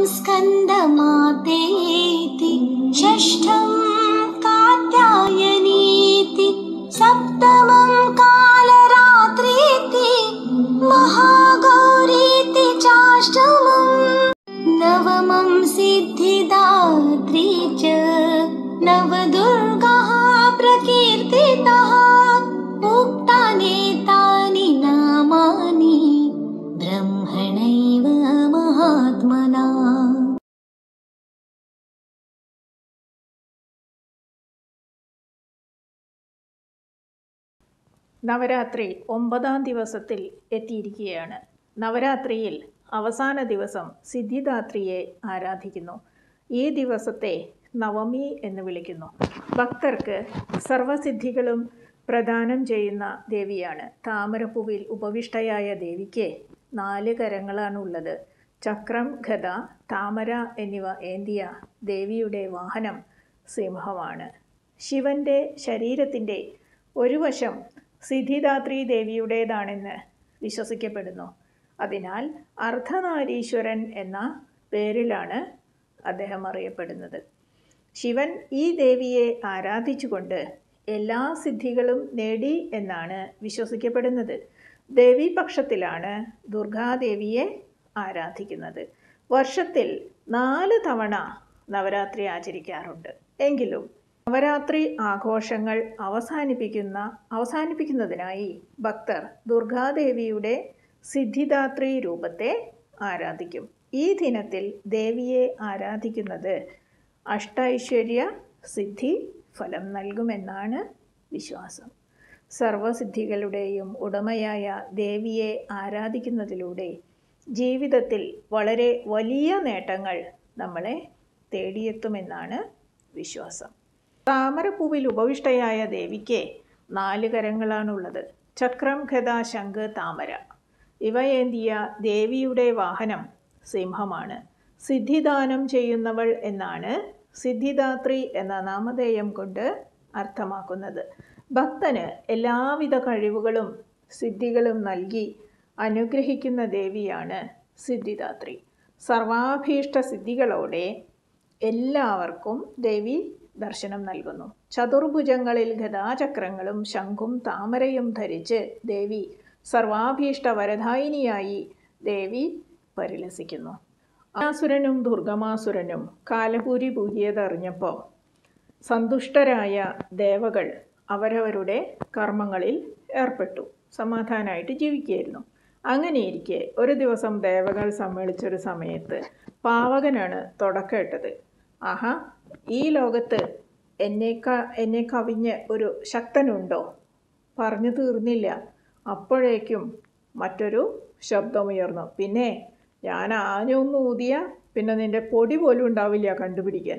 स्कन्दमातेति षष्ठं कात्यायनीति सप्तमं कालरात्रीति महागौरीति चाष्टमम् नवमं सिद्धिदात्री च नवदुर्गाः प्रकीर्तिताः उक्तानेतानि नामानि ब्रह्मणैव महात्मना നവരാത്രി ഒമ്പതാം ദിവസത്തിൽ എത്തിയിരിക്കുകയാണ് നവരാത്രിയിൽ അവസാന ദിവസം സിദ്ധിദാത്രിയെ ആരാധിക്കുന്നു ഈ ദിവസത്തെ നവമി എന്ന് വിളിക്കുന്നു ഭക്തർക്ക് സർവസിദ്ധികളും പ്രദാനം ചെയ്യുന്ന ദേവിയാണ് താമരപ്പൂവിൽ ഉപവിഷ്ടയായ ദേവിക്ക് നാല് കരങ്ങളാണുള്ളത് ചക്രം ഗത താമര എന്നിവ ഏന്തിയ ദേവിയുടെ വാഹനം സിംഹമാണ് ശിവന്റെ ശരീരത്തിൻ്റെ ഒരു വശം സിദ്ധിദാത്രി ദേവിയുടേതാണെന്ന് വിശ്വസിക്കപ്പെടുന്നു അതിനാൽ അർദ്ധനാരീശ്വരൻ എന്ന പേരിലാണ് അദ്ദേഹം അറിയപ്പെടുന്നത് ശിവൻ ഈ ദേവിയെ ആരാധിച്ചുകൊണ്ട് എല്ലാ സിദ്ധികളും നേടി എന്നാണ് വിശ്വസിക്കപ്പെടുന്നത് ദേവീപക്ഷത്തിലാണ് ദുർഗാദേവിയെ ആരാധിക്കുന്നത് വർഷത്തിൽ നാല് തവണ നവരാത്രി ആചരിക്കാറുണ്ട് എങ്കിലും നവരാത്രി ആഘോഷങ്ങൾ അവസാനിപ്പിക്കുന്ന അവസാനിപ്പിക്കുന്നതിനായി ഭക്തർ ദുർഗാദേവിയുടെ സിദ്ധിദാത്രി രൂപത്തെ ആരാധിക്കും ഈ ദിനത്തിൽ ദേവിയെ ആരാധിക്കുന്നത് അഷ്ടൈശ്വര്യ സിദ്ധി ഫലം നൽകുമെന്നാണ് വിശ്വാസം സർവസിദ്ധികളുടെയും ഉടമയായ ദേവിയെ ആരാധിക്കുന്നതിലൂടെ ജീവിതത്തിൽ വളരെ വലിയ നേട്ടങ്ങൾ നമ്മളെ തേടിയെത്തുമെന്നാണ് വിശ്വാസം താമരപ്പൂവിൽ ഉപവിഷ്ടയായ ദേവിക്ക് നാല് കരങ്ങളാണുള്ളത് ചക്രം ഗത ശംഖ് താമര ഇവയേന്തിയ ദേവിയുടെ വാഹനം സിംഹമാണ് സിദ്ധിദാനം ചെയ്യുന്നവൾ എന്നാണ് സിദ്ധിദാത്രി എന്ന നാമധേയം കൊണ്ട് അർത്ഥമാക്കുന്നത് ഭക്തന് എല്ലാവിധ കഴിവുകളും സിദ്ധികളും നൽകി അനുഗ്രഹിക്കുന്ന ദേവിയാണ് സിദ്ധിദാത്രി സർവാഭീഷ്ട സിദ്ധികളോടെ എല്ലാവർക്കും ദേവി ദർശനം നൽകുന്നു ചതുർഭുജങ്ങളിൽ ഗതാചക്രങ്ങളും ശംഖും താമരയും ധരിച്ച് ദേവി സർവാഭീഷ്ട വരദായിനിയായി ദേവി പരിലസിക്കുന്നു ആസുരനും ദുർഗമാസുരനും കാലപൂരി പൂജിയതറിഞ്ഞപ്പോൾ സന്തുഷ്ടരായ ദേവകൾ അവരവരുടെ കർമ്മങ്ങളിൽ ഏർപ്പെട്ടു സമാധാനമായിട്ട് ജീവിക്കുകയായിരുന്നു അങ്ങനെയിരിക്കെ ഒരു ദിവസം ദേവകൾ സമ്മേളിച്ചൊരു സമയത്ത് പാവകനാണ് തുടക്കമിട്ടത് ആഹാ ഈ ലോകത്ത് എന്നേക്ക എന്നെ കവിഞ്ഞ് ഒരു ശക്തനുണ്ടോ പറഞ്ഞു തീർന്നില്ല അപ്പോഴേക്കും മറ്റൊരു ശബ്ദമുയർന്നു പിന്നെ ഞാൻ ആനയൊന്ന് ഊതിയ പിന്നെ നിന്റെ പൊടി പോലും ഉണ്ടാവില്ല കണ്ടുപിടിക്കാൻ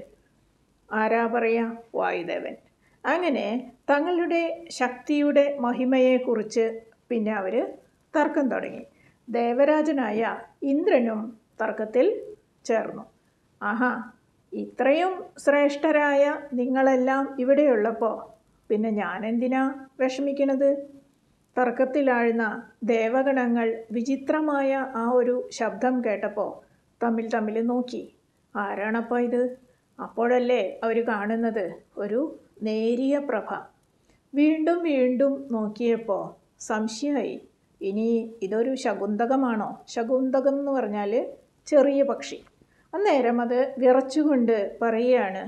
ആരാ പറയാ വായുദേവൻ അങ്ങനെ തങ്ങളുടെ ശക്തിയുടെ മഹിമയെക്കുറിച്ച് പിന്നെ അവർ തർക്കം തുടങ്ങി ദേവരാജനായ ഇന്ദ്രനും തർക്കത്തിൽ ചേർന്നു ആഹാ ഇത്രയും ശ്രേഷ്ഠരായ നിങ്ങളെല്ലാം ഇവിടെയുള്ളപ്പോൾ പിന്നെ ഞാനെന്തിനാ വിഷമിക്കണത് തർക്കത്തിലാഴ്ന്ന ദേവഗണങ്ങൾ വിചിത്രമായ ആ ഒരു ശബ്ദം കേട്ടപ്പോൾ തമ്മിൽ തമ്മിൽ നോക്കി ആരാണപ്പോൾ ഇത് അപ്പോഴല്ലേ അവർ കാണുന്നത് ഒരു നേരിയ പ്രഭ വീണ്ടും വീണ്ടും നോക്കിയപ്പോൾ സംശയമായി ഇനി ഇതൊരു ശകുന്തകമാണോ ശകുന്തകം എന്ന് പറഞ്ഞാൽ ചെറിയ പക്ഷി അന്നേരം അത് വിറച്ചുകൊണ്ട് പറയുകയാണ്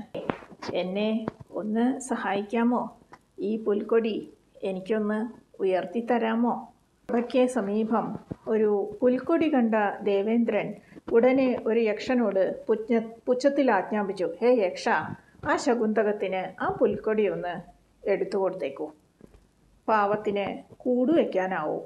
എന്നെ ഒന്ന് സഹായിക്കാമോ ഈ പുൽക്കൊടി എനിക്കൊന്ന് ഉയർത്തിത്തരാമോ അവയ്ക്ക് സമീപം ഒരു പുൽക്കൊടി കണ്ട ദേവേന്ദ്രൻ ഉടനെ ഒരു യക്ഷനോട് പുച്ഛ പുച്ഛത്തിൽ ആജ്ഞാപിച്ചു ഹേ യക്ഷ ആ ശകുന്തകത്തിന് ആ പുൽക്കൊടി ഒന്ന് എടുത്തു കൊടുത്തേക്കൂ പാവത്തിന് കൂടു വയ്ക്കാനാവും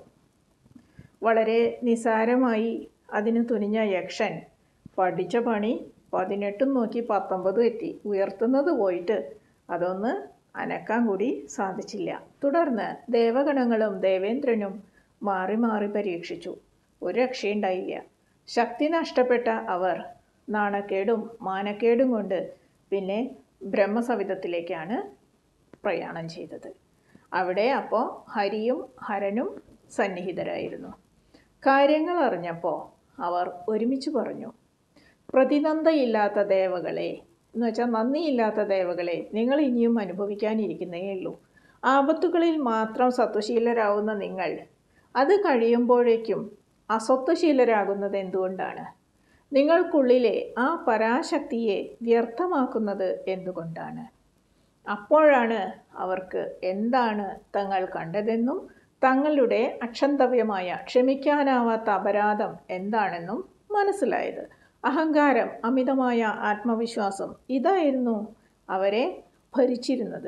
വളരെ നിസാരമായി അതിന് തുനിഞ്ഞ യക്ഷൻ പഠിച്ച പണി പതിനെട്ടും നോക്കി പത്തൊമ്പതും എത്തി ഉയർത്തുന്നത് പോയിട്ട് അതൊന്ന് അനക്കാൻ കൂടി സാധിച്ചില്ല തുടർന്ന് ദേവഗണങ്ങളും ദേവേന്ദ്രനും മാറി മാറി പരീക്ഷിച്ചു ഒരു രക്ഷയുണ്ടായില്ല ശക്തി നഷ്ടപ്പെട്ട അവർ നാണക്കേടും മാനക്കേടും കൊണ്ട് പിന്നെ ബ്രഹ്മസവിധത്തിലേക്കാണ് പ്രയാണം ചെയ്തത് അവിടെ അപ്പോൾ ഹരിയും ഹരനും സന്നിഹിതരായിരുന്നു കാര്യങ്ങൾ അറിഞ്ഞപ്പോൾ അവർ ഒരുമിച്ച് പറഞ്ഞു പ്രതിനന്ദയില്ലാത്ത ദേവകളെ എന്ന് വെച്ചാൽ നന്ദിയില്ലാത്ത ദേവകളെ നിങ്ങൾ ഇനിയും അനുഭവിക്കാനിരിക്കുന്നേ ഉള്ളൂ ആപത്തുകളിൽ മാത്രം സത്വശീലരാകുന്ന നിങ്ങൾ അത് കഴിയുമ്പോഴേക്കും അസ്വത്വശീലരാകുന്നത് എന്തുകൊണ്ടാണ് നിങ്ങൾക്കുള്ളിലെ ആ പരാശക്തിയെ വ്യർത്ഥമാക്കുന്നത് എന്തുകൊണ്ടാണ് അപ്പോഴാണ് അവർക്ക് എന്താണ് തങ്ങൾ കണ്ടതെന്നും തങ്ങളുടെ അക്ഷന്തവ്യമായ ക്ഷമിക്കാനാവാത്ത അപരാധം എന്താണെന്നും മനസ്സിലായത് അഹങ്കാരം അമിതമായ ആത്മവിശ്വാസം ഇതായിരുന്നു അവരെ ഭരിച്ചിരുന്നത്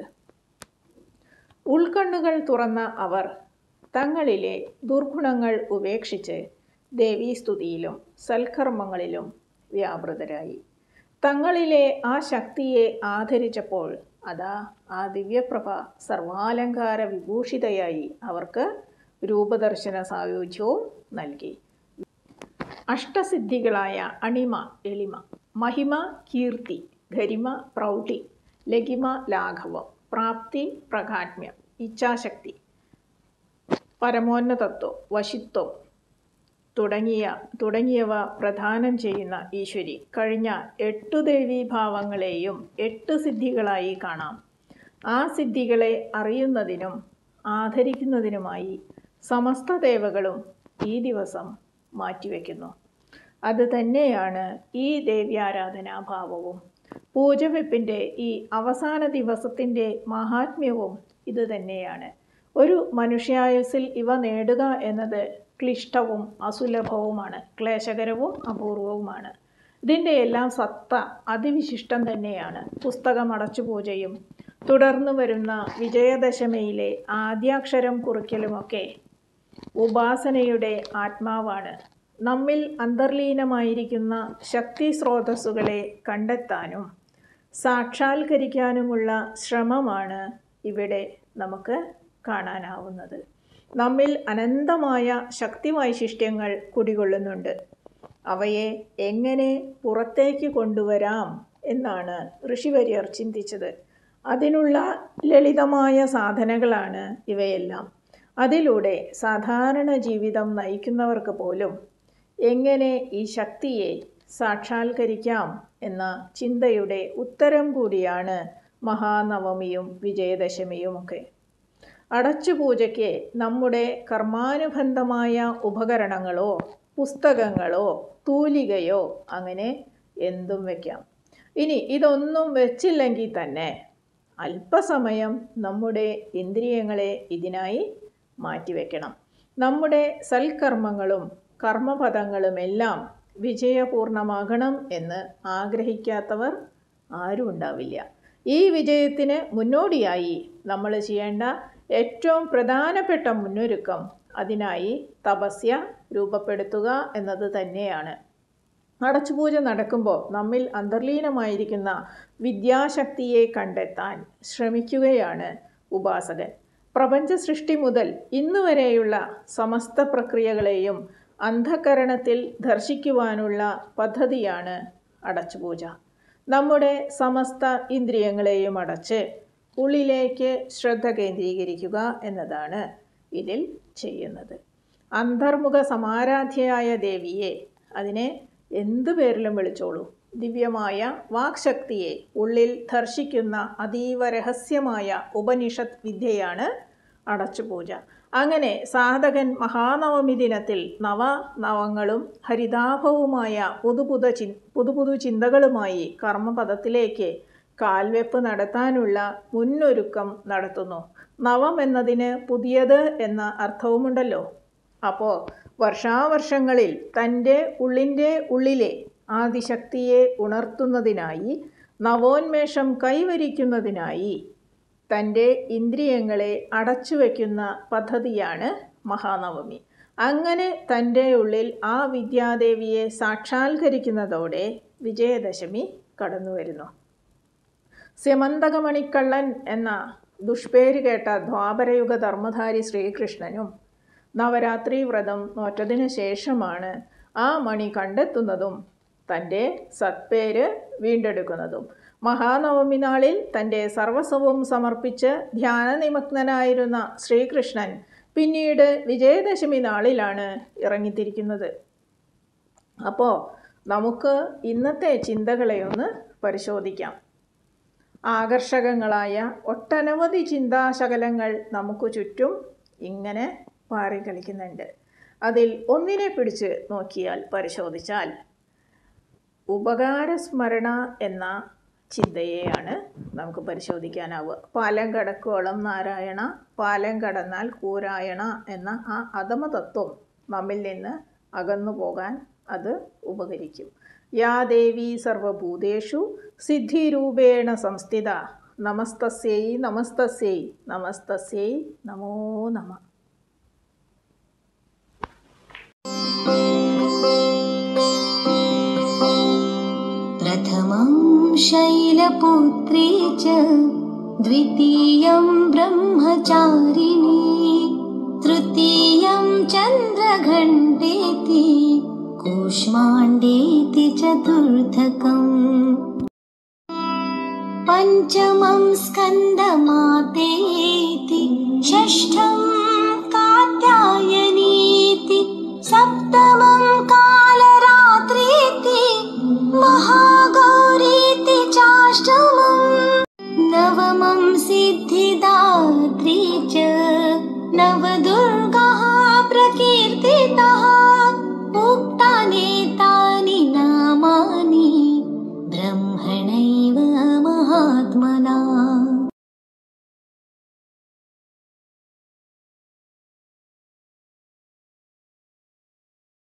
ഉൾക്കണ്ണുകൾ തുറന്ന അവർ തങ്ങളിലെ ദുർഗുണങ്ങൾ ഉപേക്ഷിച്ച് ദേവീസ്തുതിയിലും സൽക്കർമ്മങ്ങളിലും വ്യാപൃതരായി തങ്ങളിലെ ആ ശക്തിയെ ആദരിച്ചപ്പോൾ അതാ ആ ദിവ്യപ്രഭ സർവാലങ്കാര വിഭൂഷിതയായി അവർക്ക് രൂപദർശന സായുജ്യവും നൽകി അഷ്ടസിദ്ധികളായ അണിമ എളിമ മഹിമ കീർത്തി ഗരിമ പ്രൗഢി ലഘിമ ലാഘവം പ്രാപ്തി പ്രകാത്മ്യം ഇച്ഛാശക്തി പരമോന്നതത്വം വശിത്വം തുടങ്ങിയ തുടങ്ങിയവ പ്രദാനം ചെയ്യുന്ന ഈശ്വരി കഴിഞ്ഞ എട്ടു ദേവീഭാവങ്ങളെയും എട്ട് സിദ്ധികളായി കാണാം ആ സിദ്ധികളെ അറിയുന്നതിനും ആദരിക്കുന്നതിനുമായി സമസ്ത ദേവകളും ഈ ദിവസം മാറ്റിവെക്കുന്നു അത് തന്നെയാണ് ഈ ദേവ്യാരാധനാഭാവവും പൂജവെപ്പിൻ്റെ ഈ അവസാന ദിവസത്തിൻ്റെ മഹാത്മ്യവും ഇത് തന്നെയാണ് ഒരു മനുഷ്യായുസിൽ ഇവ നേടുക എന്നത് ക്ലിഷ്ടവും അസുലഭവുമാണ് ക്ലേശകരവും അപൂർവവുമാണ് ഇതിൻ്റെ എല്ലാം സത്ത അതിവിശിഷ്ടം തന്നെയാണ് പുസ്തകം അടച്ചു പൂജയും തുടർന്ന് വരുന്ന വിജയദശമിയിലെ ആദ്യാക്ഷരം കുറിക്കലുമൊക്കെ ഉപാസനയുടെ ആത്മാവാണ് നമ്മിൽ അന്തർലീനമായിരിക്കുന്ന ശക്തി സ്രോതസ്സുകളെ കണ്ടെത്താനും സാക്ഷാത്കരിക്കാനുമുള്ള ശ്രമമാണ് ഇവിടെ നമുക്ക് കാണാനാവുന്നത് നമ്മിൽ അനന്തമായ ശക്തി വൈശിഷ്ട്യങ്ങൾ കുടികൊള്ളുന്നുണ്ട് അവയെ എങ്ങനെ പുറത്തേക്ക് കൊണ്ടുവരാം എന്നാണ് ഋഷിവര്യർ ചിന്തിച്ചത് അതിനുള്ള ലളിതമായ സാധനങ്ങളാണ് ഇവയെല്ലാം അതിലൂടെ സാധാരണ ജീവിതം നയിക്കുന്നവർക്ക് പോലും എങ്ങനെ ഈ ശക്തിയെ സാക്ഷാത്കരിക്കാം എന്ന ചിന്തയുടെ ഉത്തരം കൂടിയാണ് മഹാനവമിയും വിജയദശമിയുമൊക്കെ അടച്ചുപൂജയ്ക്ക് നമ്മുടെ കർമാനുബന്ധമായ ഉപകരണങ്ങളോ പുസ്തകങ്ങളോ തൂലികയോ അങ്ങനെ എന്തും വയ്ക്കാം ഇനി ഇതൊന്നും വെച്ചില്ലെങ്കിൽ തന്നെ അല്പസമയം നമ്മുടെ ഇന്ദ്രിയങ്ങളെ ഇതിനായി മാറ്റിവെക്കണം നമ്മുടെ സൽക്കർമ്മങ്ങളും കർമ്മപദങ്ങളുമെല്ലാം വിജയപൂർണമാകണം എന്ന് ആഗ്രഹിക്കാത്തവർ ആരും ഉണ്ടാവില്ല ഈ വിജയത്തിന് മുന്നോടിയായി നമ്മൾ ചെയ്യേണ്ട ഏറ്റവും പ്രധാനപ്പെട്ട മുന്നൊരുക്കം അതിനായി തപസ്യ രൂപപ്പെടുത്തുക എന്നത് തന്നെയാണ് അടച്ചുപൂജ നടക്കുമ്പോൾ നമ്മിൽ അന്തർലീനമായിരിക്കുന്ന വിദ്യാശക്തിയെ കണ്ടെത്താൻ ശ്രമിക്കുകയാണ് ഉപാസകൻ പ്രപഞ്ച സൃഷ്ടി മുതൽ ഇന്നുവരെയുള്ള സമസ്ത പ്രക്രിയകളെയും അന്ധകരണത്തിൽ ദർശിക്കുവാനുള്ള പദ്ധതിയാണ് അടച്ചുപൂജ നമ്മുടെ സമസ്ത ഇന്ദ്രിയങ്ങളെയും അടച്ച് ഉള്ളിലേക്ക് ശ്രദ്ധ കേന്ദ്രീകരിക്കുക എന്നതാണ് ഇതിൽ ചെയ്യുന്നത് അന്തർമുഖ സമാരാധ്യയായ ദേവിയെ അതിനെ എന്തു പേരിലും വിളിച്ചോളൂ ദിവ്യമായ വാക്ശക്തിയെ ഉള്ളിൽ ദർശിക്കുന്ന അതീവ രഹസ്യമായ ഉപനിഷത്ത് വിദ്യയാണ് അടച്ചുപൂജ അങ്ങനെ സാധകൻ മഹാനവമി ദിനത്തിൽ നവ നവങ്ങളും ഹരിതാഭവുമായ പുതുപുത ചി പുതുപുതു ചിന്തകളുമായി കർമ്മപദത്തിലേക്ക് കാൽവെപ്പ് നടത്താനുള്ള മുന്നൊരുക്കം നടത്തുന്നു നവം എന്നതിന് പുതിയത് എന്ന അർത്ഥവുമുണ്ടല്ലോ അപ്പോൾ വർഷാവർഷങ്ങളിൽ തൻ്റെ ഉള്ളിൻ്റെ ഉള്ളിലെ ആദിശക്തിയെ ഉണർത്തുന്നതിനായി നവോന്മേഷം കൈവരിക്കുന്നതിനായി തൻ്റെ ഇന്ദ്രിയങ്ങളെ അടച്ചുവെക്കുന്ന പദ്ധതിയാണ് മഹാനവമി അങ്ങനെ തൻ്റെ ഉള്ളിൽ ആ വിദ്യാദേവിയെ സാക്ഷാത്കരിക്കുന്നതോടെ വിജയദശമി കടന്നു വരുന്നു സ്യമന്തകമണിക്കള്ളൻ എന്ന ദുഷ്പേര് കേട്ട ദ്വാപരയുഗ ധർമ്മധാരി ശ്രീകൃഷ്ണനും നവരാത്രി വ്രതം നോറ്റതിനു ശേഷമാണ് ആ മണി കണ്ടെത്തുന്നതും തൻ്റെ സത്പേര് വീണ്ടെടുക്കുന്നതും മഹാനവമി നാളിൽ തൻ്റെ സർവസ്വവും സമർപ്പിച്ച് ധ്യാനനിമഗ്നനായിരുന്ന ശ്രീകൃഷ്ണൻ പിന്നീട് വിജയദശമി നാളിലാണ് ഇറങ്ങിത്തിരിക്കുന്നത് അപ്പോൾ നമുക്ക് ഇന്നത്തെ ചിന്തകളെ ഒന്ന് പരിശോധിക്കാം ആകർഷകങ്ങളായ ഒട്ടനവധി ചിന്താശകലങ്ങൾ നമുക്ക് ചുറ്റും ഇങ്ങനെ പാറിക്കളിക്കുന്നുണ്ട് അതിൽ ഒന്നിനെ പിടിച്ച് നോക്കിയാൽ പരിശോധിച്ചാൽ ഉപകാരസ്മരണ എന്ന ചിന്തയെയാണ് നമുക്ക് പരിശോധിക്കാനാവുക പാലം കടക്കോളം നാരായണ പാലം കടന്നാൽ കൂരായണ എന്ന ആ അധമതത്വം നമ്മിൽ നിന്ന് അകന്നു പോകാൻ അത് ഉപകരിക്കും യാ ദേവി സർവഭൂതേഷു സിദ്ധിരൂപേണ സംസ്ഥിത നമസ്തസ്യൈ നമസ്തസ്യൈ നമസ്തസ്യൈ നമോ നമ प्रथमं शैलपुत्री च द्वितीयं ब्रह्मचारिणी तृतीयं चन्द्रघण्टेति कूष्माण्डेति चतुर्थकम् पञ्चमं स्कन्दमातेति षष्ठं कात्यायनीति सप्तमं कालरात्रीति महागौरीति चाष्टमम् नवमं सिद्धिदात्री च नवदुर्गाः प्रकीर्तितः उक्तानेतानि नामानि ब्रह्मणैव महात्मना